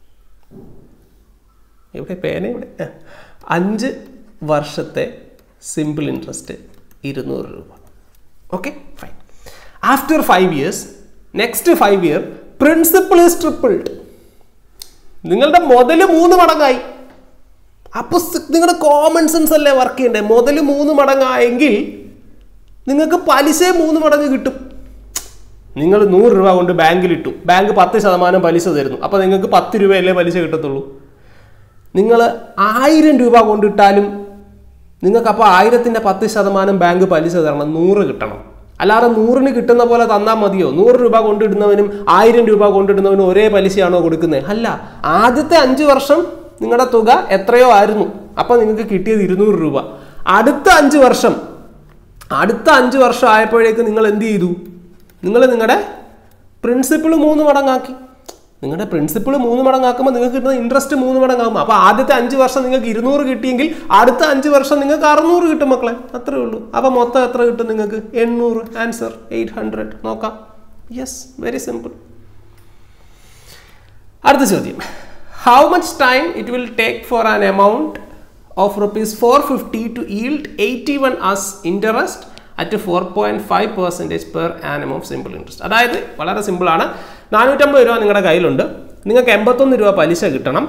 ഇവിടെ പേന ഇവിടെ ആ. അഞ്ച് വർഷത്തെ സിമ്പിൾ ഇൻട്രസ്റ്റ് ഇരുന്നൂറ് രൂപ okay fine after five years next five year principal is tripled നിങ്ങളുടെ മുതൽ മൂന്ന് മടങ്ങായി അപ്പോൾ നിങ്ങളുടെ കോമൺ സെൻസ് അല്ലേ വർക്ക് ചെയ്യണ്ടേ മുതൽ മൂന്ന് മടങ്ങായെങ്കിൽ നിങ്ങൾക്ക് പലിശ മൂന്ന് മടങ്ങ് കിട്ടും നിങ്ങൾ നൂറ് രൂപ കൊണ്ട് ബാങ്കിലിട്ടു ബാങ്ക് പത്ത് ശതമാനം പലിശ തരുന്നു അപ്പോൾ നിങ്ങൾക്ക് പത്ത് രൂപയല്ലേ പലിശ കിട്ടത്തുള്ളൂ നിങ്ങൾ ആയിരം രൂപ കൊണ്ടിട്ടാലും നിങ്ങൾക്ക് അപ്പോൾ ആയിരത്തിൻ്റെ പത്ത് ശതമാനം ബാങ്ക് പലിശ തരണം നൂറ് കിട്ടണം അല്ലാതെ നൂറിന് കിട്ടുന്ന പോലെ തന്നാൽ മതിയോ നൂറ് രൂപ കൊണ്ടിടുന്നവനും ആയിരം രൂപ കൊണ്ടിടുന്നവനും ഒരേ പലിശയാണോ കൊടുക്കുന്നത് അല്ല ആദ്യത്തെ അഞ്ച് വർഷം നിങ്ങളുടെ തുക എത്രയോ ആയിരുന്നു അപ്പോൾ നിങ്ങൾക്ക് കിട്ടിയത് ഇരുന്നൂറ് രൂപ അടുത്ത അഞ്ച് വർഷം അടുത്ത അഞ്ച് വർഷം ആയപ്പോഴേക്ക് നിങ്ങൾ എന്ത് ചെയ്തു നിങ്ങൾ നിങ്ങളുടെ പ്രിൻസിപ്പിൾ മൂന്ന് മടങ്ങാക്കി നിങ്ങളുടെ പ്രിൻസിപ്പിൾ മൂന്ന് മടങ്ങാക്കുമ്പോൾ നിങ്ങൾക്ക് കിട്ടുന്ന ഇൻട്രസ്റ്റ് മൂന്ന് മടങ്ങാകും അപ്പോൾ ആദ്യത്തെ അഞ്ച് വർഷം നിങ്ങൾക്ക് ഇരുന്നൂറ് കിട്ടിയെങ്കിൽ അടുത്ത അഞ്ച് വർഷം നിങ്ങൾക്ക് അറുന്നൂറ് കിട്ടും മക്കളെ അത്രേ ഉള്ളൂ അപ്പോൾ മൊത്തം എത്ര കിട്ടും നിങ്ങൾക്ക് എണ്ണൂറ് ആൻസർ എയ്റ്റ് ഹൺഡ്രഡ് നോക്കാം യെസ് വെരി സിമ്പിൾ അടുത്ത ചോദ്യം how much time it will take for an amount of rupees four fifty to yield eighty one as interest at four point five percentage per annum of simple interest അതായത് വളരെ സിമ്പിളാണ് നാനൂറ്റമ്പത് രൂപ നിങ്ങളുടെ കയ്യിലുണ്ട് നിങ്ങൾക്ക് എൺപത്തൊന്ന് രൂപ പലിശ കിട്ടണം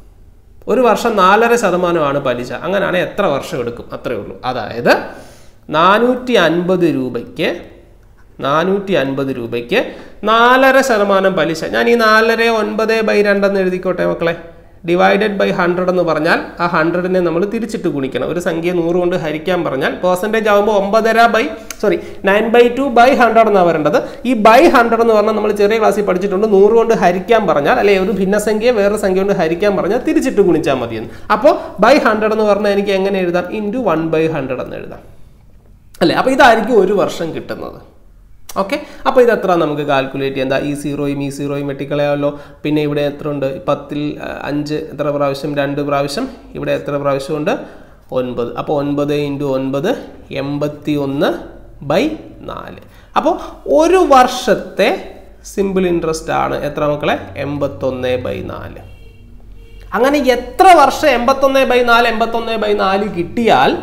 ഒരു വർഷം നാലര ശതമാനമാണ് പലിശ അങ്ങനെയാണെങ്കിൽ എത്ര വർഷം എടുക്കും അത്രേ ഉള്ളൂ അതായത് നാനൂറ്റി അൻപത് രൂപയ്ക്ക് നാനൂറ്റി അൻപത് രൂപയ്ക്ക് നാലര ശതമാനം പലിശ ഞാൻ ഈ നാലര ഒൻപത് ബൈ രണ്ടെന്ന് എഴുതിക്കോട്ടെ മക്കളെ ഡിവൈഡഡ് ബൈ ഹൺഡ്രഡ് എന്ന് പറഞ്ഞാൽ ആ ഹൺഡ്രഡിനെ നമ്മൾ തിരിച്ചിട്ട് ഗുണിക്കണം ഒരു സംഖ്യ നൂറ് കൊണ്ട് ഹരിക്കാൻ പറഞ്ഞാൽ പെർസെൻറ്റേജ് ആകുമ്പോൾ ഒമ്പതര by sorry nine by two by hundred എന്നാണ് വരേണ്ടത് ഈ ബൈ ഹൺഡ്രഡ് എന്ന് പറഞ്ഞാൽ നമ്മൾ ചെറിയ ക്ലാസ്സിൽ പഠിച്ചിട്ടുണ്ട് നൂറ് കൊണ്ട് ഹരിക്കാൻ പറഞ്ഞാൽ അല്ലെ ഒരു ഭിന്നസംഖ്യ വേറെ സംഖ്യ കൊണ്ട് ഹരിക്കാൻ പറഞ്ഞാൽ തിരിച്ചിട്ട് ഗുണിച്ചാൽ മതിയെന്ന് അപ്പോൾ ബൈ ഹൺഡ്രഡ് എന്ന് പറഞ്ഞാൽ എനിക്ക് എങ്ങനെ എഴുതാം ഇൻറ്റു വൺ ബൈ ഹൺഡ്രഡ് എന്ന് എഴുതാം അല്ലേ അപ്പോൾ ഇതായിരിക്കും ഒരു വർഷം കിട്ടുന്നത് ഓക്കെ അപ്പോൾ ഇത് എത്ര നമുക്ക് കാൽക്കുലേറ്റ് ചെയ്യാം എന്താ ഈ സീറോയും ഈ സീറോയും വെട്ടിക്കളയാമല്ലോ പിന്നെ ഇവിടെ എത്ര ഉണ്ട് പത്തിൽ ആ, അഞ്ച് എത്ര പ്രാവശ്യം രണ്ട് പ്രാവശ്യം ഇവിടെ എത്ര പ്രാവശ്യമുണ്ട് ഒൻപത് അപ്പോൾ ഒൻപത് ഇൻറ്റു ഒൻപത് എൺപത്തി ഒന്ന് ബൈ നാല് അപ്പോൾ ഒരു വർഷത്തെ സിമ്പിൾ ഇൻട്രസ്റ്റ് ആണ് എത്ര മക്കളെ എൺപത്തൊന്ന് ബൈ നാല് അങ്ങനെ എത്ര വർഷം എൺപത്തൊന്ന് ബൈ നാല് എൺപത്തൊന്ന് ബൈ നാല് കിട്ടിയാൽ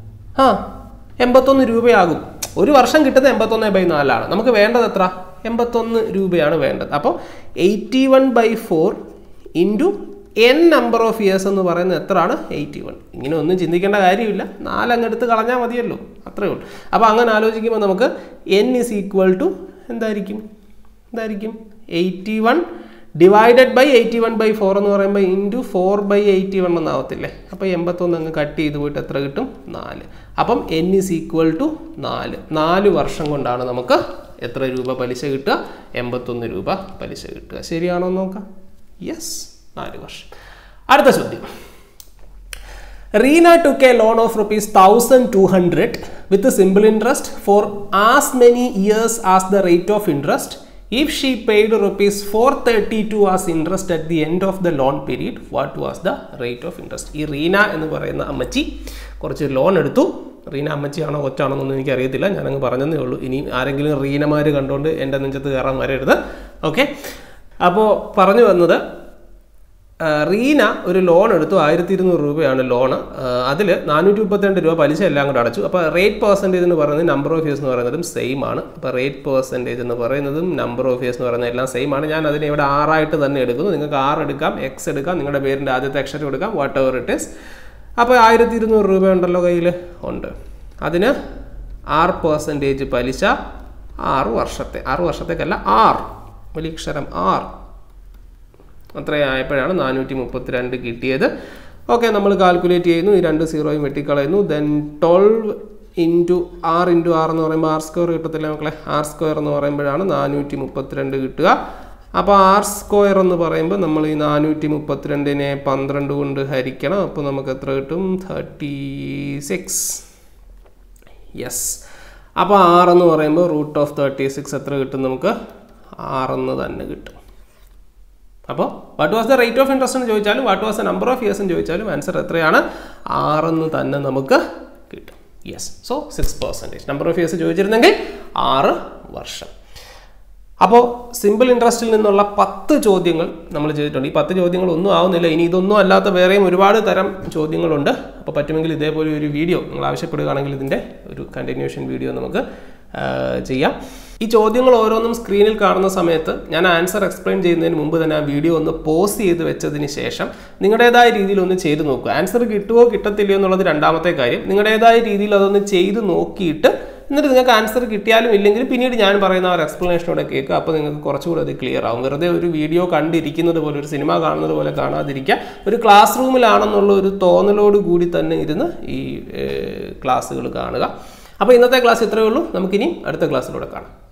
ആ എൺപത്തൊന്ന് രൂപയാകും ഒരു വർഷം കിട്ടുന്ന എൺപത്തൊന്ന് ബൈ നാലാണ് നമുക്ക് വേണ്ടത് എത്ര എൺപത്തൊന്ന് രൂപയാണ് വേണ്ടത് അപ്പോൾ eighty one by four into N number of years എന്ന് പറയുന്നത് എത്രയാണ് എയ്റ്റി വൺ ഇങ്ങനെ ഒന്നും ചിന്തിക്കേണ്ട കാര്യമില്ല നാലങ്ങെടുത്ത് കളഞ്ഞാൽ മതിയല്ലോ അത്രയേ ഉള്ളൂ അപ്പോൾ അങ്ങനെ ആലോചിക്കുമ്പോൾ നമുക്ക് എൻ ഇസ് ഈക്വൽ ടു എന്തായിരിക്കും എന്തായിരിക്കും eighty one divided by eighty one by four എന്ന് പറയുമ്പോൾ into four by eighty one എന്നാവത്തില്ലേ അപ്പോൾ എൺപത്തൊന്ന് അങ്ങ് കട്ട് ചെയ്ത് പോയിട്ട് എത്ര കിട്ടും നാല് അപ്പം എൻ ഇസ് ഈക്വൽ ടു നാല് നാല് വർഷം കൊണ്ടാണ് നമുക്ക് എത്ര രൂപ പലിശ കിട്ടുക എൺപത്തൊന്ന് രൂപ പലിശ കിട്ടുക ശരിയാണോ എന്ന് നോക്കാം യെസ് നാല് വർഷം അടുത്ത ചോദ്യം Reena took a loan of rupees 1200 with a simple interest for as many years as the rate of interest. If she paid rupees 432 as interest at the end of the loan period, what was the rate of interest? ഈ റീന എന്ന് പറയുന്ന അമ്മച്ചി കുറച്ച് ലോൺ എടുത്തു റീന അമ്മച്ചിയാണോ കൊച്ചാണോ എന്നൊന്നും എനിക്കറിയത്തില്ല ഞാനങ്ങ് പറഞ്ഞതേ ഉള്ളൂ ഇനി ആരെങ്കിലും റീനമാർ കണ്ടുകൊണ്ട് എൻ്റെ നെഞ്ചത്ത് കയറാൻ വരരുത് ഓക്കെ അപ്പോൾ പറഞ്ഞു വന്നത് ആ, റീന ഒരു ലോൺ എടുത്തു ആയിരത്തി ഇരുന്നൂറ് രൂപയാണ് ലോണ് അതിൽ നാനൂറ്റി മുപ്പത്തിരണ്ട് രൂപ പലിശ എല്ലാം കൂടെ അടച്ചു അപ്പോൾ റേറ്റ് പെർസെൻറ്റേജ് എന്ന് പറയുന്നത് നമ്പർ ഓഫ് ഇയേഴ്സ് എന്ന് പറയുന്നതും സെയിം ആണ് അപ്പോൾ റേറ്റ് പെർസെൻറ്റേജ് എന്ന് പറയുന്നതും നമ്പർ ഓഫ് ഇയേഴ്സ് എന്ന് പറയുന്നത് എല്ലാം സെയിം ആണ് ഞാൻ അതിനെ ഇവിടെ ആറായിട്ട് തന്നെ എടുക്കുന്നു നിങ്ങൾക്ക് ആറ് എടുക്കാം എക്സ് എടുക്കാം നിങ്ങളുടെ പേരിൻ്റെ ആദ്യത്തെ അക്ഷരം എടുക്കാം വാട്ട് എവർ ഇറ്റ് ഇസ് അപ്പോൾ ആയിരത്തി ഇരുന്നൂറ് രൂപ ഉണ്ടല്ലോ കയ്യിൽ ഉണ്ട് അതിന് ആറ് പെർസെൻറ്റേജ് പലിശ ആറ് വർഷത്തെ ആറ് വർഷത്തേക്കല്ല ആർ വലിയക്ഷരം ആർ അത്രയായപ്പോഴാണ് നാനൂറ്റി മുപ്പത്തിരണ്ട് കിട്ടിയത് ഓക്കെ നമ്മൾ കാൽക്കുലേറ്റ് ചെയ്യുന്നു ഈ രണ്ട് സീറോയും വെട്ടിക്കളയുന്നു then twelve into R into R എന്ന് പറയുമ്പോൾ ആർ സ്ക്വയർ കിട്ടത്തില്ല മക്കളെ ആർ സ്ക്വയർ എന്ന് പറയുമ്പോഴാണ് നാനൂറ്റി മുപ്പത്തിരണ്ട് കിട്ടുക അപ്പോൾ ആർ സ്ക്വയർ എന്ന് പറയുമ്പോൾ നമ്മൾ ഈ നാനൂറ്റി മുപ്പത്തിരണ്ടിനെ പന്ത്രണ്ട് കൊണ്ട് ഹരിക്കണം അപ്പോൾ നമുക്ക് എത്ര കിട്ടും തേർട്ടി സിക്സ് യെസ് അപ്പോൾ ആറെന്ന് പറയുമ്പോൾ റൂട്ട് ഓഫ് തേർട്ടി സിക്സ് എത്ര കിട്ടും നമുക്ക് ആറെന്ന് തന്നെ കിട്ടും അപ്പോൾ what was the rate of interest എന്ന് ചോദിച്ചാലും what was the number of years എന്ന് ചോദിച്ചാലും ആൻസർ എത്രയാണ് ആറെന്ന് തന്നെ നമുക്ക് കിട്ടും yes so six percentage number of years ചോദിച്ചിരുന്നെങ്കിൽ ആറ് വർഷം അപ്പോൾ സിമ്പിൾ ഇൻട്രസ്റ്റിൽ നിന്നുള്ള പത്ത് ചോദ്യങ്ങൾ നമ്മൾ ചെയ്തിട്ടുണ്ട് ഈ പത്ത് ചോദ്യങ്ങൾ ഒന്നും ആവുന്നില്ല ഇനി ഇതൊന്നും അല്ലാത്ത വേറെയും ഒരുപാട് തരം ചോദ്യങ്ങളുണ്ട് അപ്പോൾ പറ്റുമെങ്കിൽ ഇതേപോലെ ഒരു വീഡിയോ നിങ്ങൾ ആവശ്യപ്പെടുകയാണെങ്കിൽ ഇതിൻ്റെ ഒരു കണ്ടിന്യൂഷൻ വീഡിയോ നമുക്ക് ആ, ചെയ്യാം ഈ ചോദ്യങ്ങൾ ഓരോന്നും സ്ക്രീനിൽ കാണുന്ന സമയത്ത് ഞാൻ ആൻസർ എക്സ്പ്ലെയിൻ ചെയ്യുന്നതിന് മുമ്പ് തന്നെ ആ വീഡിയോ ഒന്ന് പോസ് ചെയ്ത് വെച്ചതിന് ശേഷം നിങ്ങളുടേതായ രീതിയിൽ ഒന്ന് ചെയ്ത് നോക്കുക ആൻസർ കിട്ടുമോ കിട്ടത്തില്ലയോ എന്നുള്ളത് രണ്ടാമത്തെ കാര്യം നിങ്ങളുടേതായ രീതിയിൽ അതൊന്ന് ചെയ്ത് നോക്കിയിട്ട് എന്നിട്ട് നിങ്ങൾക്ക് ആൻസർ കിട്ടിയാലും ഇല്ലെങ്കിലും പിന്നീട് ഞാൻ പറയുന്ന ആ ഒരു എക്സ്പ്ലനേഷനോടെ കേൾക്കുക അപ്പോൾ നിങ്ങൾക്ക് കുറച്ചുകൂടി അത് ക്ലിയർ ആവും വെറുതെ ഒരു വീഡിയോ കണ്ടിരിക്കുന്നത് പോലെ ഒരു സിനിമ കാണുന്നത് പോലെ കാണാതിരിക്കുക ഒരു ക്ലാസ് റൂമിലാണെന്നുള്ള ഒരു തോന്നലോട് കൂടി തന്നെ ഇരുന്ന് ഈ ക്ലാസ്സുകൾ കാണുക അപ്പോൾ ഇന്നത്തെ ക്ലാസ് ഇത്രയേ ഉള്ളൂ നമുക്കിനി അടുത്ത ക്ലാസ്സിലൂടെ കാണാം